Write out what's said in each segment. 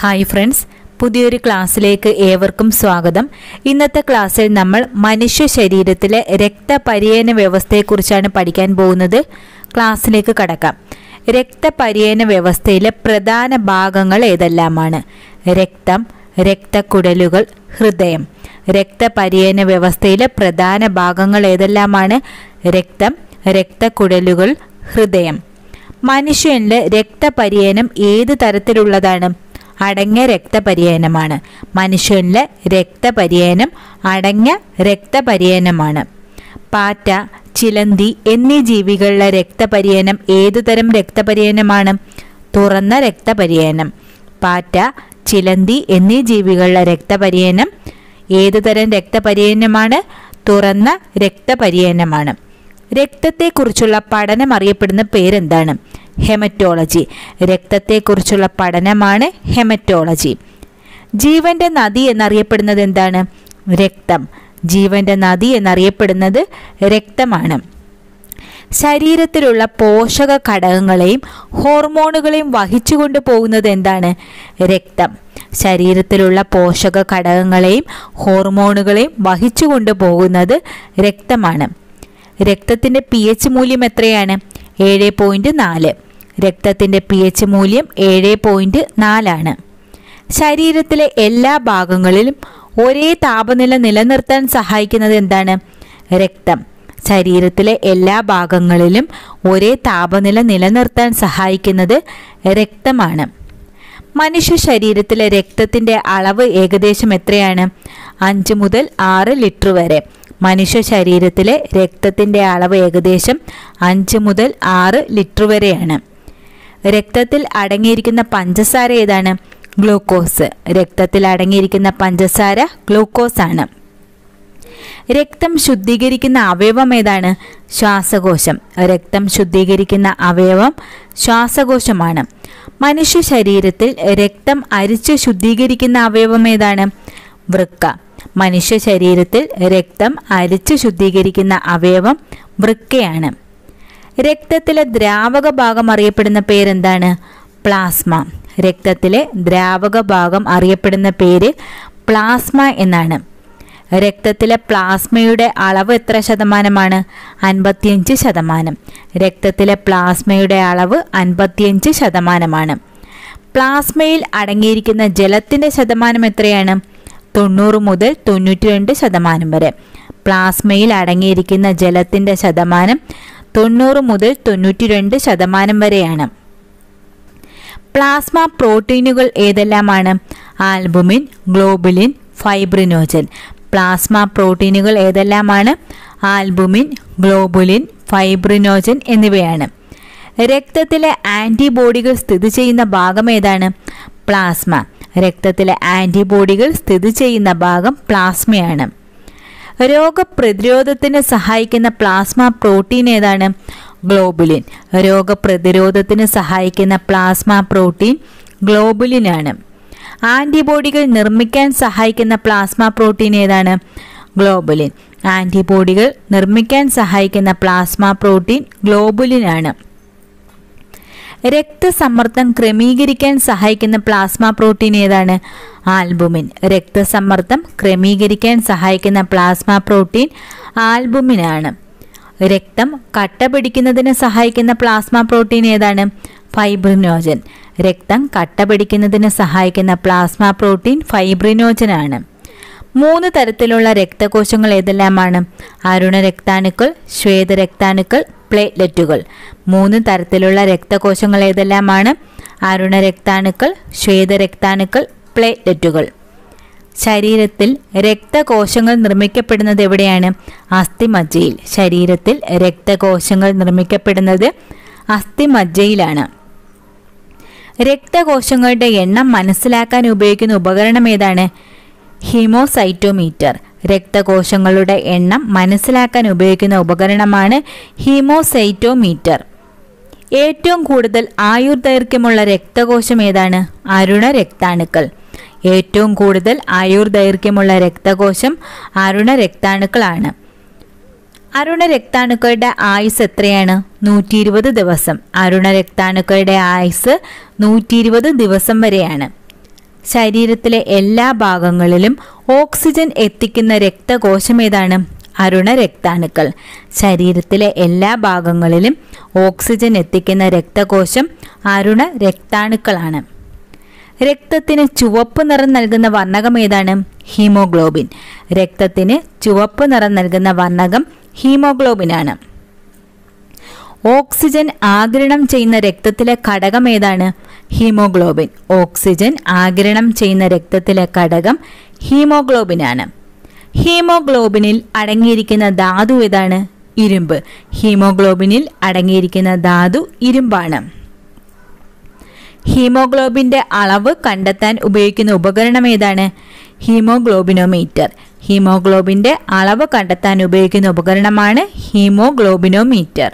hi friends പുതിയൊരു ക്ലാസ്സിലേക്ക് ഏവർക്കും സ്വാഗതം ഇന്നത്തെ ക്ലാസ്സിൽ നമ്മൾ മനുഷ്യ ശരീരത്തിലെ രക്തപര്യന വ്യവസ്ഥയെക്കുറിച്ചാണ് പഠിക്കാൻ പോകുന്നത് ക്ലാസ്സിലേക്ക് കടക്കാം രക്തപര്യന വ്യവസ്ഥയിലെ പ്രധാന ഭാഗങ്ങൾ ഏതെല്ലാമാണ് രക്തം രക്തക്കുഴലുകൾ ഹൃദയം രക്തപര്യന വ്യവസ്ഥയിലെ പ്രധാന ഭാഗങ്ങൾ ഏതെല്ലാമാണ് രക്തം രക്തക്കുഴലുകൾ ഹൃദയം മനുഷ്യനിലെ രക്തപര്യനം ഏത് തരത്തിലുള്ളതാണ് അടങ്ങിയ രക്തപര്യനമാണ് മനുഷ്യനിലെ രക്തപര്യനം അടങ്ങിയ രക്തപര്യനമാണ് പാറ്റ ചിലന്തി എന്നീ ജീവികളിലെ രക്തപര്യനം ഏതുതരം രക്തപര്യനമാണ് തുറന്ന രക്തപര്യനം പാറ്റ ചിലന്തി എന്നീ ജീവികളിലെ രക്തപര്യനം ഏതുതരം രക്തപര്യനമാണ് തുറന്ന രക്തപര്യനമാണ് രക്തത്തെക്കുറിച്ചുള്ള പഠനം അറിയപ്പെടുന്ന പേരെന്താണ് ഹെമറ്റോളജി രക്തത്തെക്കുറിച്ചുള്ള പഠനമാണ് ഹെമറ്റോളജി ജീവന്റെ നദി എന്നറിയപ്പെടുന്നത് എന്താണ് രക്തം ജീവന്റെ നദി എന്നറിയപ്പെടുന്നത് രക്തമാണ് ശരീരത്തിലുള്ള പോഷക ഘടകങ്ങളെയും ഹോർമോണുകളെയും വഹിച്ചുകൊണ്ട് പോകുന്നത് എന്താണ് രക്തം ശരീരത്തിലുള്ള പോഷക ഘടകങ്ങളെയും ഹോർമോണുകളെയും വഹിച്ചുകൊണ്ട് പോകുന്നത് രക്തമാണ് രക്തത്തിൻ്റെ പി എച്ച് മൂല്യം എത്രയാണ് ഏഴ് പോയിൻറ്റ് നാല് രക്തത്തിൻ്റെ പി എച്ച് മൂല്യം ഏഴ് പോയിൻറ്റ് നാലാണ് ശരീരത്തിലെ എല്ലാ ഭാഗങ്ങളിലും ഒരേ താപനില നിലനിർത്താൻ സഹായിക്കുന്നത് എന്താണ് രക്തം ശരീരത്തിലെ എല്ലാ ഭാഗങ്ങളിലും ഒരേ താപനില നിലനിർത്താൻ സഹായിക്കുന്നത് രക്തമാണ് മനുഷ്യ ശരീരത്തിലെ രക്തത്തിൻ്റെ അളവ് ഏകദേശം എത്രയാണ് അഞ്ച് മുതൽ ആറ് ലിറ്റർ വരെ മനുഷ്യ ശരീരത്തിലെ രക്തത്തിൻ്റെ അളവ് ഏകദേശം അഞ്ച് മുതൽ ആറ് ലിറ്റർ വരെയാണ് രക്തത്തിൽ അടങ്ങിയിരിക്കുന്ന പഞ്ചസാര ഏതാണ് ഗ്ലൂക്കോസ് രക്തത്തിൽ അടങ്ങിയിരിക്കുന്ന പഞ്ചസാര ഗ്ലൂക്കോസ് ആണ് രക്തം ശുദ്ധീകരിക്കുന്ന അവയവം ഏതാണ് ശ്വാസകോശം രക്തം ശുദ്ധീകരിക്കുന്ന അവയവം ശ്വാസകോശമാണ് മനുഷ്യ ശരീരത്തിൽ രക്തം അരിച്ച് ശുദ്ധീകരിക്കുന്ന അവയവം ഏതാണ് വൃക്ക മനുഷ്യ ശരീരത്തിൽ രക്തം അരിച്ച് ശുദ്ധീകരിക്കുന്ന അവയവം വൃക്കയാണ് രക്തത്തിലെ ദ്രാവക ഭാഗം അറിയപ്പെടുന്ന പേരെന്താണ് പ്ലാസ്മ രക്തത്തിലെ ദ്രാവക ഭാഗം അറിയപ്പെടുന്ന പേര് പ്ലാസ്മ എന്നാണ് രക്തത്തിലെ പ്ലാസ്മയുടെ അളവ് എത്ര ശതമാനമാണ് അൻപത്തിയഞ്ച് ശതമാനം രക്തത്തിലെ പ്ലാസ്മയുടെ അളവ് അൻപത്തിയഞ്ച് ശതമാനമാണ് പ്ലാസ്മയിൽ അടങ്ങിയിരിക്കുന്ന ജലത്തിൻ്റെ ശതമാനം എത്രയാണ് തൊണ്ണൂറ് മുതൽ തൊണ്ണൂറ്റി രണ്ട് ശതമാനം വരെ പ്ലാസ്മയിൽ അടങ്ങിയിരിക്കുന്ന ജലത്തിൻ്റെ ശതമാനം തൊണ്ണൂറ് മുതൽ തൊണ്ണൂറ്റി രണ്ട് ശതമാനം വരെയാണ് പ്ലാസ്മ പ്രോട്ടീനുകൾ ഏതെല്ലാമാണ് ആൽബുമിൻ ഗ്ലോബുലിൻ ഫൈബ്രിനോജൻ പ്ലാസ്മ പ്രോട്ടീനുകൾ ഏതെല്ലാമാണ് ആൽബുമിൻ ഗ്ലോബുലിൻ ഫൈബ്രിനോജൻ എന്നിവയാണ് രക്തത്തിലെ ആൻറ്റിബോഡികൾ സ്ഥിതി ചെയ്യുന്ന ഭാഗം ഏതാണ് പ്ലാസ്മ രക്തത്തിലെ ആൻറ്റിബോഡികൾ സ്ഥിതി ചെയ്യുന്ന ഭാഗം പ്ലാസ്മയാണ് രോഗപ്രതിരോധത്തിന് സഹായിക്കുന്ന പ്ലാസ്മ പ്രോട്ടീൻ ഏതാണ് ഗ്ലോബുലിൻ രോഗപ്രതിരോധത്തിന് സഹായിക്കുന്ന പ്ലാസ്മ പ്രോട്ടീൻ ഗ്ലോബുലിനാണ് ആൻറ്റിബോഡികൾ നിർമ്മിക്കാൻ സഹായിക്കുന്ന പ്ലാസ്മ പ്രോട്ടീൻ ഏതാണ് ഗ്ലോബുലിൻ ആൻറ്റിബോഡികൾ നിർമ്മിക്കാൻ സഹായിക്കുന്ന പ്ലാസ്മ പ്രോട്ടീൻ ഗ്ലോബുലിനാണ് രക്തസമ്മർദ്ദം ക്രമീകരിക്കാൻ സഹായിക്കുന്ന പ്ലാസ്മ പ്രോട്ടീൻ ഏതാണ് ആൽബുമിൻ രക്തസമ്മർദ്ദം ക്രമീകരിക്കാൻ സഹായിക്കുന്ന പ്ലാസ്മ പ്രോട്ടീൻ ആൽബുമിനാണ് രക്തം കട്ട പിടിക്കുന്നതിന് സഹായിക്കുന്ന പ്ലാസ്മ പ്രോട്ടീൻ ഏതാണ് ഫൈബ്രിനോജൻ രക്തം കട്ട പിടിക്കുന്നതിന് സഹായിക്കുന്ന പ്ലാസ്മ പ്രോട്ടീൻ ഫൈബ്രിനോജനാണ് മൂന്ന് തരത്തിലുള്ള രക്തകോശങ്ങൾ ഏതെല്ലാമാണ് അരുണ രക്താണുക്കൾ ശ്വേതരക്താണുക്കൾ പ്ലേറ്റ്ലെറ്റുകൾ മൂന്ന് തരത്തിലുള്ള രക്തകോശങ്ങൾ ഏതെല്ലാമാണ് അരുണ രക്താണുക്കൾ ശ്വേതരക്താണുക്കൾ പ്ലേറ്റ്ലെറ്റുകൾ ശരീരത്തിൽ രക്തകോശങ്ങൾ നിർമ്മിക്കപ്പെടുന്നത് എവിടെയാണ് അസ്ഥിമജ്ജയിൽ ശരീരത്തിൽ രക്തകോശങ്ങൾ നിർമ്മിക്കപ്പെടുന്നത് അസ്ഥിമജ്ജയിലാണ് രക്തകോശങ്ങളുടെ എണ്ണം മനസ്സിലാക്കാൻ ഉപയോഗിക്കുന്ന ഉപകരണം ഏതാണ് ഹീമോസൈറ്റോമീറ്റർ രക്തകോശങ്ങളുടെ എണ്ണം മനസ്സിലാക്കാൻ ഉപയോഗിക്കുന്ന ഉപകരണമാണ് ഹീമോസൈറ്റോമീറ്റർ ഏറ്റവും കൂടുതൽ ആയുർദൈർഘ്യമുള്ള രക്തകോശം ഏതാണ് അരുണ രക്താണുക്കൾ ഏറ്റവും കൂടുതൽ ആയുർദൈർഘ്യമുള്ള രക്തകോശം അരുണ രക്താണുക്കളാണ് അരുണ രക്താണുക്കളുടെ ആയുസ് എത്രയാണ് നൂറ്റി ഇരുപത് ദിവസം അരുണ രക്താണുക്കളുടെ ആയുസ് നൂറ്റി ഇരുപത് ദിവസം വരെയാണ് ശരീരത്തിലെ എല്ലാ ഭാഗങ്ങളിലും ഓക്സിജൻ എത്തിക്കുന്ന രക്തകോശം ഏതാണ് അരുണ രക്താണുക്കൾ ശരീരത്തിലെ എല്ലാ ഭാഗങ്ങളിലും ഓക്സിജൻ എത്തിക്കുന്ന രക്തകോശം അരുണ രക്താണുക്കളാണ് രക്തത്തിന് ചുവപ്പ് നിറം നൽകുന്ന വർണ്ണകം ഏതാണ് ഹീമോഗ്ലോബിൻ രക്തത്തിന് ചുവപ്പ് നിറം നൽകുന്ന വർണ്ണകം ഹീമോഗ്ലോബിനാണ് ഓക്സിജൻ ആഗിരണം ചെയ്യുന്ന രക്തത്തിലെ ഘടകം ഏതാണ് ഹീമോഗ്ലോബിൻ ഓക്സിജൻ ആഗിരണം ചെയ്യുന്ന രക്തത്തിലെ ഘടകം ഹീമോഗ്ലോബിനാണ് ഹീമോഗ്ലോബിനിൽ അടങ്ങിയിരിക്കുന്ന ധാതു ഏതാണ് ഇരുമ്പ് ഹീമോഗ്ലോബിനിൽ അടങ്ങിയിരിക്കുന്ന ധാതു ഇരുമ്പാണ് ഹീമോഗ്ലോബിന്റെ അളവ് കണ്ടെത്താൻ ഉപയോഗിക്കുന്ന ഉപകരണം ഏതാണ് ഹീമോഗ്ലോബിനോമീറ്റർ ഹീമോഗ്ലോബിന്റെ അളവ് കണ്ടെത്താൻ ഉപയോഗിക്കുന്ന ഉപകരണമാണ് ഹീമോഗ്ലോബിനോമീറ്റർ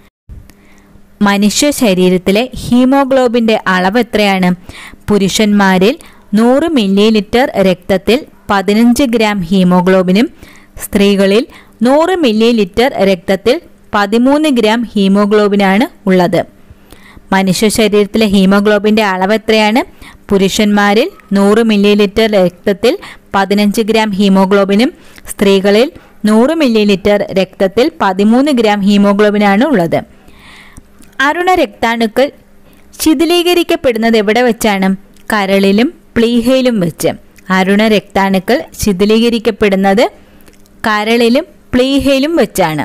മനുഷ്യ ശരീരത്തിലെ ഹീമോഗ്ലോബിന്റെ അളവ് എത്രയാണ് പുരുഷന്മാരിൽ നൂറ് മില്ലി ലിറ്റർ രക്തത്തിൽ പതിനഞ്ച് ഗ്രാം ഹീമോഗ്ലോബിനും സ്ത്രീകളിൽ നൂറ് മില്ലി ലിറ്റർ രക്തത്തിൽ പതിമൂന്ന് ഗ്രാം ഹീമോഗ്ലോബിനാണ് ഉള്ളത് മനുഷ്യ ശരീരത്തിലെ ഹീമോഗ്ലോബിന്റെ അളവ് എത്രയാണ് പുരുഷന്മാരിൽ നൂറ് മില്ലി ലിറ്റർ രക്തത്തിൽ പതിനഞ്ച് ഗ്രാം ഹീമോഗ്ലോബിനും സ്ത്രീകളിൽ നൂറ് മില്ലി ലിറ്റർ രക്തത്തിൽ പതിമൂന്ന് ഗ്രാം ഹീമോഗ്ലോബിനാണ് ഉള്ളത് അരുണ രക്താണുക്കൾ ശിഥിലീകരിക്കപ്പെടുന്നത് എവിടെ വെച്ചാണ് കരളിലും പ്ലീഹയിലും വെച്ച് അരുണ രക്താണുക്കൾ ശിഥിലീകരിക്കപ്പെടുന്നത് കരളിലും പ്ലീഹയിലും വെച്ചാണ്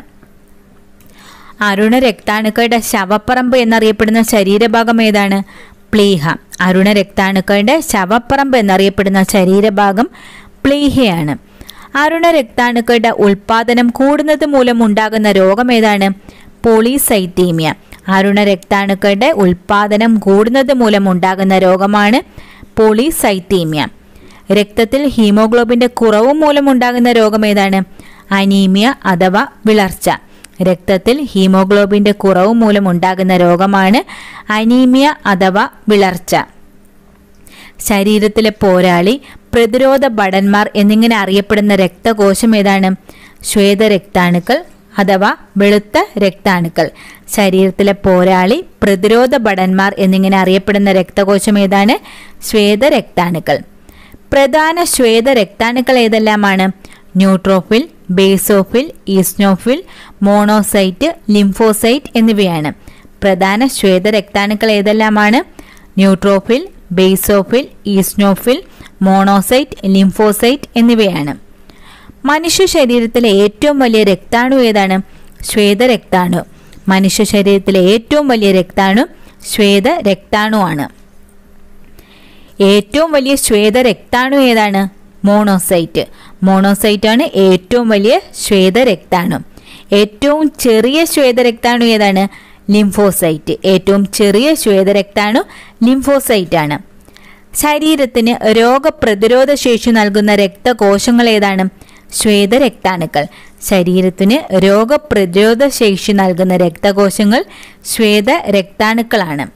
അരുണ രക്താണുക്കളുടെ ശവപ്പറമ്പ് എന്നറിയപ്പെടുന്ന ശരീരഭാഗം ഏതാണ് പ്ലീഹ അരുണ രക്താണുക്കളുടെ ശവപ്പറമ്പ് എന്നറിയപ്പെടുന്ന ശരീരഭാഗം പ്ലീഹയാണ് അരുണ രക്താണുക്കളുടെ ഉൽപാദനം കൂടുന്നത് മൂലം ഉണ്ടാകുന്ന രോഗം ഏതാണ് പോളിസൈത്തീമിയ അരുണ രക്താണുക്കളുടെ ഉൽപാദനം കൂടുന്നത് മൂലം ഉണ്ടാകുന്ന രോഗമാണ് പോളിസൈത്തീമിയ രക്തത്തിൽ ഹീമോഗ്ലോബിന്റെ കുറവ് മൂലം ഉണ്ടാകുന്ന രോഗം ഏതാണ് അനീമിയ അഥവാ വിളർച്ച രക്തത്തിൽ ഹീമോഗ്ലോബിന്റെ കുറവ് മൂലം ഉണ്ടാകുന്ന രോഗമാണ് അനീമിയ അഥവാ വിളർച്ച ശരീരത്തിലെ പോരാളി പ്രതിരോധ ഭടന്മാർ എന്നിങ്ങനെ അറിയപ്പെടുന്ന രക്തകോശം ഏതാണ് ശ്വേതരക്താണുക്കൾ അഥവാ വെളുത്ത രക്താണുക്കൾ ശരീരത്തിലെ പോരാളി പ്രതിരോധ ഭടന്മാർ എന്നിങ്ങനെ അറിയപ്പെടുന്ന രക്തകോശം ഏതാണ് ശ്വേതരക്താണുക്കൾ പ്രധാന ശ്വേതരക്താണുക്കൾ ഏതെല്ലാമാണ് neutrophil basophil eosinophil monocyte lymphocyte എന്നിവയാണ് പ്രധാന ശ്വേതരക്താണുക്കൾ ഏതെല്ലാമാണ് neutrophil basophil eosinophil monocyte lymphocyte എന്നിവയാണ് മനുഷ്യ ശരീരത്തിലെ ഏറ്റവും വലിയ രക്താണു ഏതാണ് ശ്വേതരക്താണു മനുഷ്യ ശരീരത്തിലെ ഏറ്റവും വലിയ രക്താണു ശ്വേത രക്താണുവാണ് ഏറ്റവും വലിയ ശ്വേത രക്താണു ഏതാണ് മോണോസൈറ്റ് മോണോസൈറ്റ് ആണ് ഏറ്റവും വലിയ ശ്വേത രക്താണു ഏറ്റവും ചെറിയ ശ്വേത രക്താണു ഏതാണ് ലിംഫോസൈറ്റ് ഏറ്റവും ചെറിയ ശ്വേത രക്താണു ലിംഫോസൈറ്റ് ആണ് ശരീരത്തിന് രോഗപ്രതിരോധ ശേഷി നൽകുന്ന രക്തകോശങ്ങൾ ഏതാണ് ശ്വേത രക്താണുക്കൾ ശരീരത്തിന് രോഗപ്രതിരോധ ശേഷി നൽകുന്ന രക്തകോശങ്ങൾ ശ്വേത രക്താണുക്കളാണ്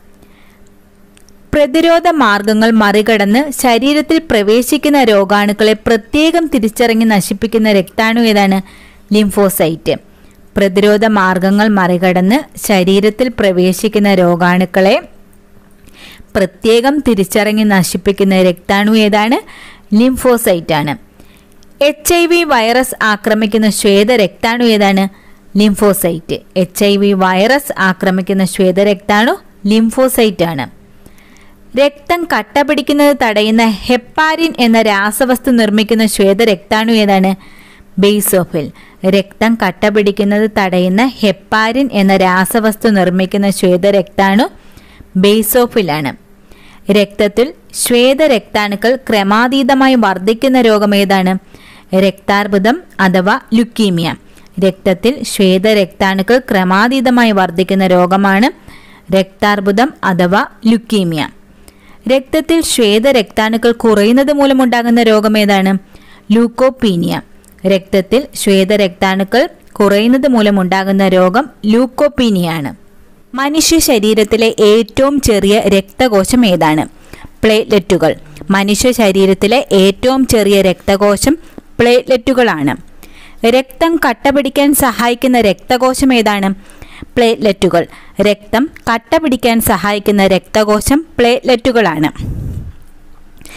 പ്രതിരോധ മാർഗങ്ങൾ മറികടന്ന് ശരീരത്തിൽ പ്രവേശിക്കുന്ന രോഗാണുക്കളെ പ്രത്യേകം തിരിച്ചറിഞ്ഞ് നശിപ്പിക്കുന്ന രക്താണു ഏതാണ് ലിംഫോസൈറ്റ് പ്രതിരോധ മാർഗങ്ങൾ മറികടന്ന് ശരീരത്തിൽ പ്രവേശിക്കുന്ന രോഗാണുക്കളെ പ്രത്യേകം തിരിച്ചറിഞ്ഞ് നശിപ്പിക്കുന്ന രക്താണു ഏതാണ് ലിംഫോസൈറ്റ് ആണ് എച്ച് ഐ വി വൈറസ് ആക്രമിക്കുന്ന ശ്വേത രക്താണു ഏതാണ് lymphocyte H I V virus ആക്രമിക്കുന്ന ശ്വേത രക്താണു ലിംഫോസൈറ്റ് ആണ് രക്തം കട്ട പിടിക്കുന്നത് തടയുന്ന ഹെപ്പാരിൻ എന്ന രാസവസ്തു നിർമ്മിക്കുന്ന ശ്വേത രക്താണു ഏതാണ് ബേസോഫിൽ രക്തം കട്ട പിടിക്കുന്നത് തടയുന്ന ഹെപ്പാരിൻ എന്ന രാസവസ്തു നിർമ്മിക്കുന്ന ശ്വേത രക്താണു ബേസോഫിലാണ് രക്തത്തിൽ ശ്വേത രക്താണുക്കൾ ക്രമാതീതമായി വർദ്ധിക്കുന്ന രോഗം ഏതാണ് രക്താർബുദം അഥവാ ലുക്കീമിയ രക്തത്തിൽ ശ്വേത രക്താണുക്കൾ ക്രമാതീതമായി വർദ്ധിക്കുന്ന രോഗമാണ് രക്താർബുദം അഥവാ ലുക്കീമിയ രക്തത്തിൽ ശ്വേത രക്താണുക്കൾ കുറയുന്നത് മൂലമുണ്ടാകുന്ന രോഗം ഏതാണ് ലൂക്കോപീനിയ രക്തത്തിൽ ശ്വേത രക്താണുക്കൾ കുറയുന്നത് മൂലമുണ്ടാകുന്ന രോഗം ലൂക്കോപീനിയാണ് മനുഷ്യ ശരീരത്തിലെ ഏറ്റവും ചെറിയ രക്തകോശം ഏതാണ് പ്ലേറ്റ്ലെറ്റുകൾ മനുഷ്യ ശരീരത്തിലെ ഏറ്റവും ചെറിയ രക്തകോശം പ്ലേറ്റ്ലെറ്റുകളാണ് രക്തം കട്ട പിടിക്കാൻ സഹായിക്കുന്ന രക്തകോശം ഏതാണ് പ്ലേറ്റ്ലെറ്റുകൾ രക്തം കട്ട പിടിക്കാൻ സഹായിക്കുന്ന രക്തകോശം പ്ലേറ്റ്ലെറ്റുകളാണ്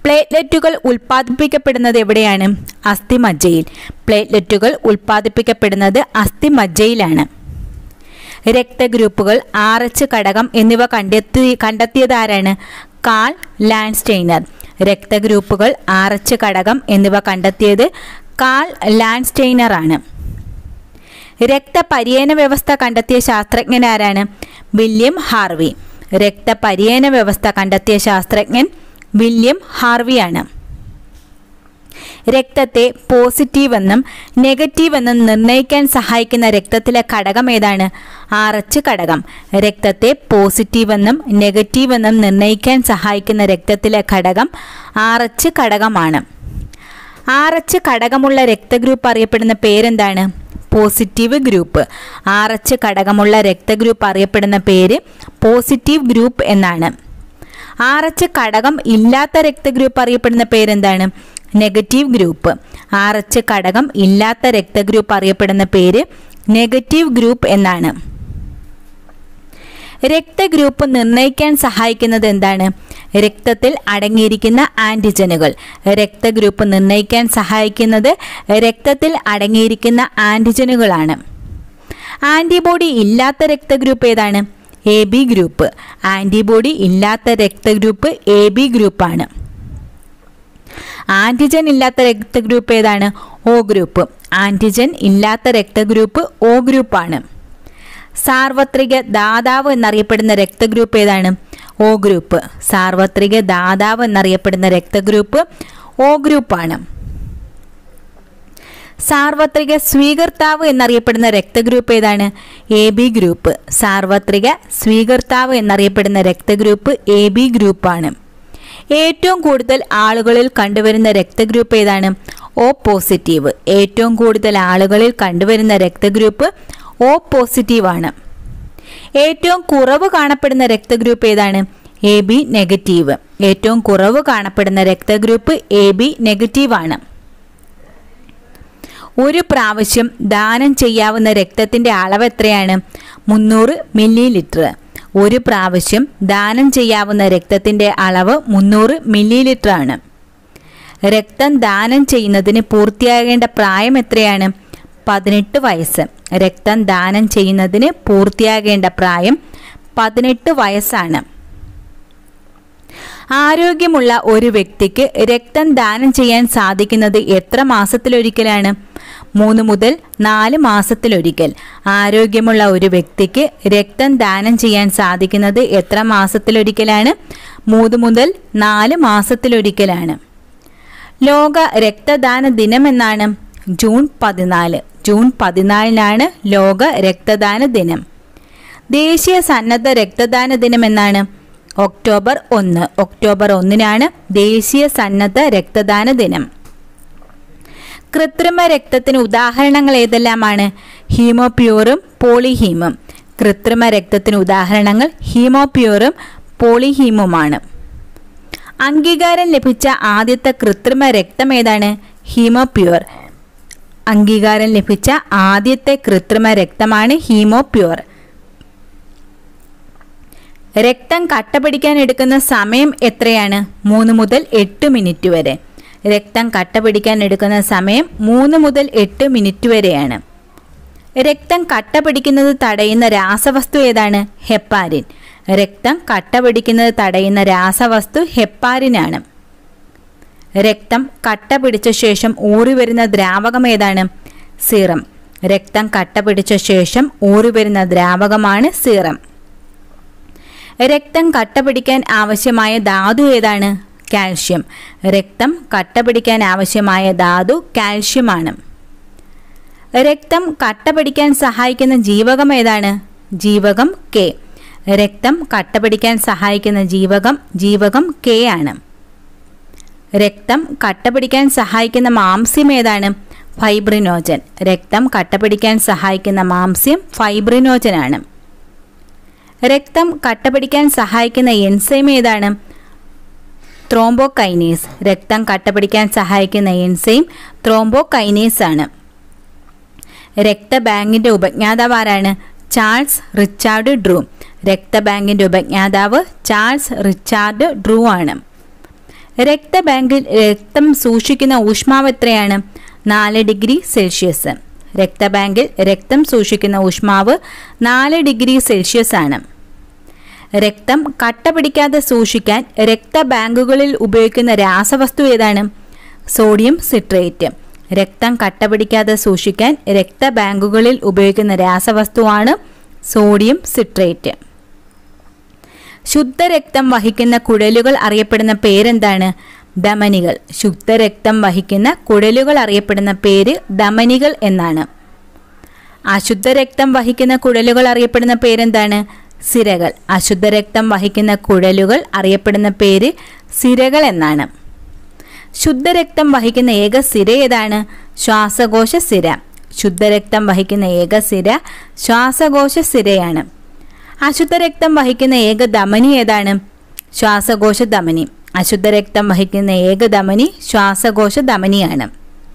പ്ലേറ്റ്ലെറ്റുകൾ ഉൽപ്പാദിപ്പിക്കപ്പെടുന്നത് എവിടെയാണ് അസ്ഥിമജ്ജയിൽ പ്ലേറ്റ്ലെറ്റുകൾ ഉൽപ്പാദിപ്പിക്കപ്പെടുന്നത് അസ്ഥിമജ്ജയിലാണ് രക്തഗ്രൂപ്പുകൾ ആർ എച്ച് ഘടകം എന്നിവ കണ്ടെത്തി കണ്ടെത്തിയതാരാണ് കാൾ ലാൻഡ്സ്റ്റെയ്നർ രക്തഗ്രൂപ്പുകൾ ആർ എച്ച് ഘടകം എന്നിവ കണ്ടെത്തിയത് കാൾ ലാൻഡ്സ്റ്റെയ്നർ ആണ് രക്തപര്യന വ്യവസ്ഥ കണ്ടെത്തിയ ശാസ്ത്രജ്ഞൻ ആരാണ് വില്യം ഹാർവി രക്തപര്യന വ്യവസ്ഥ കണ്ടെത്തിയ ശാസ്ത്രജ്ഞൻ വില്യം ഹാർവിയാണ് രക്തത്തെ പോസിറ്റീവ് എന്നും നെഗറ്റീവ് എന്നും നിർണ്ണയിക്കാൻ സഹായിക്കുന്ന രക്തത്തിലെ ഘടകം ഏതാണ് ആർ എച്ച് ഘടകം രക്തത്തെ പോസിറ്റീവ് എന്നും നെഗറ്റീവ് എന്നും നിർണ്ണയിക്കാൻ സഹായിക്കുന്ന രക്തത്തിലെ ഘടകം ആർ എച്ച് ഘടകമാണ് ആർ എച്ച് ഘടകമുള്ള രക്തഗ്രൂപ്പ് അറിയപ്പെടുന്ന പേരെന്താണ് പോസിറ്റീവ് ഗ്രൂപ്പ് ആർ എച്ച് ഘടകമുള്ള രക്തഗ്രൂപ്പ് അറിയപ്പെടുന്ന പേര് പോസിറ്റീവ് ഗ്രൂപ്പ് എന്നാണ് ആർ എച്ച് ഘടകം ഇല്ലാത്ത രക്തഗ്രൂപ്പ് അറിയപ്പെടുന്ന പേരെന്താണ് നെഗറ്റീവ് ഗ്രൂപ്പ് ആർ എച്ച് ഘടകം ഇല്ലാത്ത രക്തഗ്രൂപ്പ് അറിയപ്പെടുന്ന പേര് നെഗറ്റീവ് ഗ്രൂപ്പ് എന്നാണ് രക്തഗ്രൂപ്പ് നിർണ്ണയിക്കാൻ സഹായിക്കുന്നത് എന്താണ് രക്തത്തിൽ അടങ്ങിയിരിക്കുന്ന ആൻറ്റിജനുകൾ രക്തഗ്രൂപ്പ് നിർണ്ണയിക്കാൻ സഹായിക്കുന്നത് രക്തത്തിൽ അടങ്ങിയിരിക്കുന്ന ആൻറ്റിജനുകളാണ് ആൻറ്റിബോഡി ഇല്ലാത്ത രക്തഗ്രൂപ്പ് ഏതാണ് എ ബി ഗ്രൂപ്പ് ആൻറ്റിബോഡി ഇല്ലാത്ത രക്തഗ്രൂപ്പ് എ ബി ഗ്രൂപ്പാണ് ആൻറ്റിജൻ ഇല്ലാത്ത രക്തഗ്രൂപ്പ് ഏതാണ് ഒ ഗ്രൂപ്പ് ആൻറ്റിജൻ ഇല്ലാത്ത രക്തഗ്രൂപ്പ് ഒ ഗ്രൂപ്പാണ് സാർവത്രിക ദാതാവ് എന്നറിയപ്പെടുന്ന രക്തഗ്രൂപ്പ് ഏതാണ് ഒ ഗ്രൂപ്പ് സാർവത്രിക ദാതാവ് എന്നറിയപ്പെടുന്ന രക്തഗ്രൂപ്പ് ഒ ഗ്രൂപ്പാണ് സാർവത്രിക സ്വീകർത്താവ് എന്നറിയപ്പെടുന്ന രക്തഗ്രൂപ്പ് ഏതാണ് എ ബി ഗ്രൂപ്പ് സാർവത്രിക സ്വീകർത്താവ് എന്നറിയപ്പെടുന്ന രക്തഗ്രൂപ്പ് എ ബി ഗ്രൂപ്പാണ് ഏറ്റവും കൂടുതൽ ആളുകളിൽ കണ്ടുവരുന്ന രക്തഗ്രൂപ്പ് ഏതാണ് ഒ പോസിറ്റീവ് ഏറ്റവും കൂടുതൽ ആളുകളിൽ കണ്ടുവരുന്ന രക്തഗ്രൂപ്പ് ഒ പോസിറ്റീവ് ആണ് ഏറ്റവും കുറവ് കാണപ്പെടുന്ന രക്തഗ്രൂപ്പ് ഏതാണ് എ ബി നെഗറ്റീവ് ഏറ്റവും കുറവ് കാണപ്പെടുന്ന രക്തഗ്രൂപ്പ് എ ബി നെഗറ്റീവ് ആണ് ഒരു പ്രാവശ്യം ദാനം ചെയ്യാവുന്ന രക്തത്തിന്റെ അളവ് എത്രയാണ് മുന്നൂറ് മില്ലി ലിറ്റർ ഒരു പ്രാവശ്യം ദാനം ചെയ്യാവുന്ന രക്തത്തിന്റെ അളവ് മുന്നൂറ് മില്ലി ലിറ്റർ ആണ് രക്തം ദാനം ചെയ്യുന്നതിന് പൂർത്തിയാകേണ്ട പ്രായം എത്രയാണ് പതിനെട്ട് വയസ്സ് രക്തം ദാനം ചെയ്യുന്നതിന് പൂർത്തിയാകേണ്ട പ്രായം പതിനെട്ട് വയസ്സാണ് ആരോഗ്യമുള്ള ഒരു വ്യക്തിക്ക് രക്തം ദാനം ചെയ്യാൻ സാധിക്കുന്നത് എത്ര മാസത്തിലൊരിക്കലാണ് മൂന്ന് മുതൽ നാല് മാസത്തിലൊരിക്കൽ ആരോഗ്യമുള്ള ഒരു വ്യക്തിക്ക് രക്തം ദാനം ചെയ്യാൻ സാധിക്കുന്നത് എത്ര മാസത്തിലൊരിക്കലാണ് മൂന്ന് മുതൽ നാല് മാസത്തിലൊരിക്കലാണ് ലോക രക്തദാന ദിനമെന്നാണ് ജൂൺ പതിനാല് ജൂൺ പതിനാലിനാണ് ലോക രക്തദാന ദിനം ദേശീയ സന്നദ്ധ രക്തദാന ദിനം എന്നാണ് ഒക്ടോബർ ഒന്ന് ഒക്ടോബർ ഒന്നിനാണ് ദേശീയ സന്നദ്ധ രക്തദാന ദിനം കൃത്രിമ രക്തത്തിന് ഉദാഹരണങ്ങൾ ഏതെല്ലാമാണ് ഹീമോപ്യൂറും പോളിഹീമും കൃത്രിമ രക്തത്തിന് ഉദാഹരണങ്ങൾ ഹീമോപ്യൂറും പോളിഹീമുമാണ് അംഗീകാരം ലഭിച്ച ആദ്യത്തെ കൃത്രിമ രക്തം ഏതാണ് ഹീമോപ്യൂർ അംഗീകാരം ലഭിച്ച ആദ്യത്തെ കൃത്രിമ രക്തമാണ് ഹീമോപ്യൂർ രക്തം കട്ട പിടിക്കാൻ എടുക്കുന്ന സമയം എത്രയാണ് മൂന്ന് മുതൽ എട്ട് മിനിറ്റ് വരെ രക്തം കട്ട പിടിക്കാൻ എടുക്കുന്ന സമയം മൂന്ന് മുതൽ എട്ട് മിനിറ്റ് വരെയാണ് രക്തം കട്ട പിടിക്കുന്നത് തടയുന്ന രാസവസ്തു ഏതാണ് ഹെപ്പാരിൻ രക്തം കട്ട പിടിക്കുന്നത് തടയുന്ന രാസവസ്തു ഹെപ്പാരിനാണ് രക്തം കട്ട പിടിച്ച ശേഷം ഊറി വരുന്ന ദ്രാവകം ഏതാണ് സീറം രക്തം കട്ട പിടിച്ച ശേഷം ഊറി വരുന്ന ദ്രാവകമാണ് സീറം രക്തം കട്ട പിടിക്കാൻ ആവശ്യമായ ധാതു ഏതാണ് കാൽഷ്യം രക്തം കട്ട പിടിക്കാൻ ആവശ്യമായ ധാതു കാൽഷ്യമാണ് രക്തം കട്ട പിടിക്കാൻ സഹായിക്കുന്ന ജീവകം ഏതാണ് ജീവകം കെ രക്തം കട്ട പിടിക്കാൻ സഹായിക്കുന്ന ജീവകം ജീവകം കെ ആണ് രക്തം കട്ട പിടിക്കാൻ സഹായിക്കുന്ന മാംസ്യം ഏതാണ് ഫൈബ്രിനോജൻ രക്തം കട്ട പിടിക്കാൻ സഹായിക്കുന്ന മാംസ്യം ഫൈബ്രിനോജൻ ആണ് രക്തം കട്ട പിടിക്കാൻ സഹായിക്കുന്ന എൻസൈം ഏതാണ് ത്രോംബോകൈനേസ് രക്തം കട്ട പിടിക്കാൻ സഹായിക്കുന്ന എൻസൈം ത്രോംബോകൈനേസ് ആണ് രക്തബാങ്കിന്റെ ഉപജ്ഞാതാവ് ആരാണ് ചാൾസ് റിച്ചാർഡ് ഡ്രൂ രക്തബാങ്കിന്റെ ഉപജ്ഞാതാവ് ചാൾസ് റിച്ചാർഡ് ഡ്രൂ ആണ് രക്തബാങ്കിൽ രക്തം സൂക്ഷിക്കുന്ന ഊഷ്മാവ് എത്രയാണ് നാല് ഡിഗ്രി സെൽഷ്യസ് രക്തബാങ്കിൽ രക്തം സൂക്ഷിക്കുന്ന ഊഷ്മാവ് നാല് ഡിഗ്രി സെൽഷ്യസ് ആണ് രക്തം കട്ട പിടിക്കാതെ സൂക്ഷിക്കാൻ രക്തബാങ്കുകളിൽ ഉപയോഗിക്കുന്ന രാസവസ്തു ഏതാണ് സോഡിയം സിട്രേറ്റ് രക്തം കട്ട പിടിക്കാതെ സൂക്ഷിക്കാൻ രക്തബാങ്കുകളിൽ ഉപയോഗിക്കുന്ന രാസവസ്തുവാണ് സോഡിയം സിട്രേറ്റ് ശുദ്ധരക്തം വഹിക്കുന്ന കുഴലുകൾ അറിയപ്പെടുന്ന പേരെന്താണ് ധമനികൾ ശുദ്ധരക്തം വഹിക്കുന്ന കുഴലുകൾ അറിയപ്പെടുന്ന പേര് ധമനികൾ എന്നാണ് അശുദ്ധരക്തം വഹിക്കുന്ന കുഴലുകൾ അറിയപ്പെടുന്ന പേരെന്താണ് സിരകൾ അശുദ്ധരക്തം വഹിക്കുന്ന കുഴലുകൾ അറിയപ്പെടുന്ന പേര് സിരകൾ എന്നാണ് ശുദ്ധരക്തം വഹിക്കുന്ന ഏക സിര ഏതാണ് ശ്വാസകോശ സിര ശുദ്ധരക്തം വഹിക്കുന്ന ഏക സിര ശ്വാസകോശ സിരയാണ് അശുദ്ധരക്തം വഹിക്കുന്ന ഏക ധമനി ഏതാണ് ശ്വാസകോശ ധമനി അശുദ്ധരക്തം വഹിക്കുന്ന ഏക ധമനി ശ്വാസകോശ ധമനിയാണ്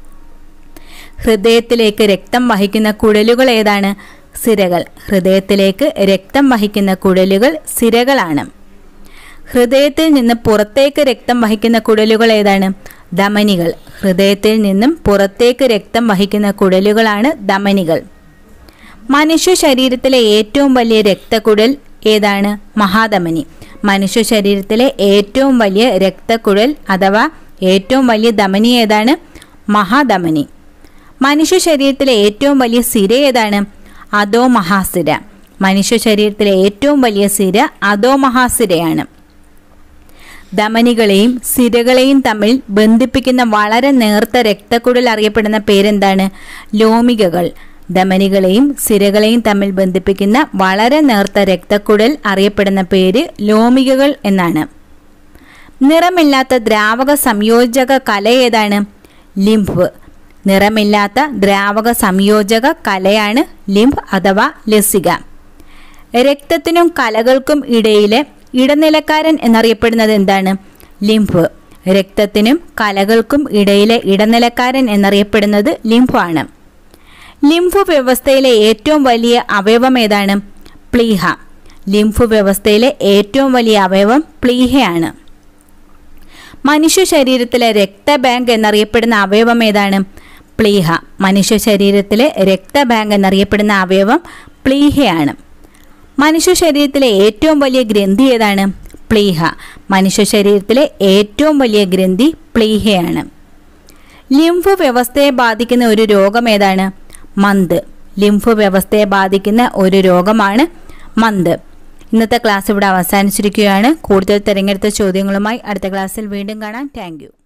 ഹൃദയത്തിലേക്ക് രക്തം വഹിക്കുന്ന കുഴലുകൾ ഏതാണ് സിരകൾ ഹൃദയത്തിലേക്ക് രക്തം വഹിക്കുന്ന കുഴലുകൾ സിരകളാണ് ഹൃദയത്തിൽ നിന്ന് പുറത്തേക്ക് രക്തം വഹിക്കുന്ന കുഴലുകൾ ഏതാണ് ധമനികൾ ഹൃദയത്തിൽ നിന്നും പുറത്തേക്ക് രക്തം വഹിക്കുന്ന കുഴലുകളാണ് ധമനികൾ മനുഷ്യ ശരീരത്തിലെ ഏറ്റവും വലിയ രക്തക്കുഴൽ ഏതാണ് മഹാധമനി മനുഷ്യ ശരീരത്തിലെ ഏറ്റവും വലിയ രക്തക്കുഴൽ അഥവാ ഏറ്റവും വലിയ ധമനി ഏതാണ് മഹാധമനി മനുഷ്യ ശരീരത്തിലെ ഏറ്റവും വലിയ സിര ഏതാണ് അധോ മഹാസിര മനുഷ്യ ശരീരത്തിലെ ഏറ്റവും വലിയ സിര അധോ മഹാസിരയാണ് ധമനികളെയും സിരകളെയും തമ്മിൽ ബന്ധിപ്പിക്കുന്ന വളരെ നേർത്ത രക്തക്കുഴൽ അറിയപ്പെടുന്ന പേരെന്താണ് ലോമികകൾ ധമനികളെയും സിരകളെയും തമ്മിൽ ബന്ധിപ്പിക്കുന്ന വളരെ നേർത്ത രക്തക്കുഴൽ അറിയപ്പെടുന്ന പേര് ലോമികകൾ എന്നാണ് നിറമില്ലാത്ത ദ്രാവക സംയോജക കല ഏതാണ് ലിംഫ് നിറമില്ലാത്ത ദ്രാവക സംയോജക കലയാണ് ലിംഫ് അഥവാ ലസിക രക്തത്തിനും കലകൾക്കും ഇടയിലെ ഇടനിലക്കാരൻ എന്നറിയപ്പെടുന്നത് എന്താണ് ലിംഫ് രക്തത്തിനും കലകൾക്കും ഇടയിലെ ഇടനിലക്കാരൻ എന്നറിയപ്പെടുന്നത് ലിംഫാണ് ലിംഫ് വ്യവസ്ഥയിലെ ഏറ്റവും വലിയ അവയവം ഏതാണ് പ്ലീഹ ലിംഫ് വ്യവസ്ഥയിലെ ഏറ്റവും വലിയ അവയവം പ്ലീഹയാണ് മനുഷ്യ ശരീരത്തിലെ രക്തബാങ്ക് എന്നറിയപ്പെടുന്ന അവയവം ഏതാണ് പ്ലീഹ മനുഷ്യ ശരീരത്തിലെ രക്തബാങ്ക് എന്നറിയപ്പെടുന്ന അവയവം പ്ലീഹയാണ് മനുഷ്യ ശരീരത്തിലെ ഏറ്റവും വലിയ ഗ്രന്ഥി ഏതാണ് പ്ലീഹ മനുഷ്യ ശരീരത്തിലെ ഏറ്റവും വലിയ ഗ്രന്ഥി പ്ലീഹയാണ് ലിംഫ് വ്യവസ്ഥയെ ബാധിക്കുന്ന ഒരു രോഗം ഏതാണ് മന്ത് ലിംഫ് വ്യവസ്ഥയെ ബാധിക്കുന്ന ഒരു രോഗമാണ് മന്ത് ഇന്നത്തെ ക്ലാസ് ഇവിടെ അവസാനിച്ചിരിക്കുകയാണ് കൂടുതൽ തിരഞ്ഞെടുത്ത ചോദ്യങ്ങളുമായി അടുത്ത ക്ലാസ്സിൽ വീണ്ടും കാണാം താങ്ക്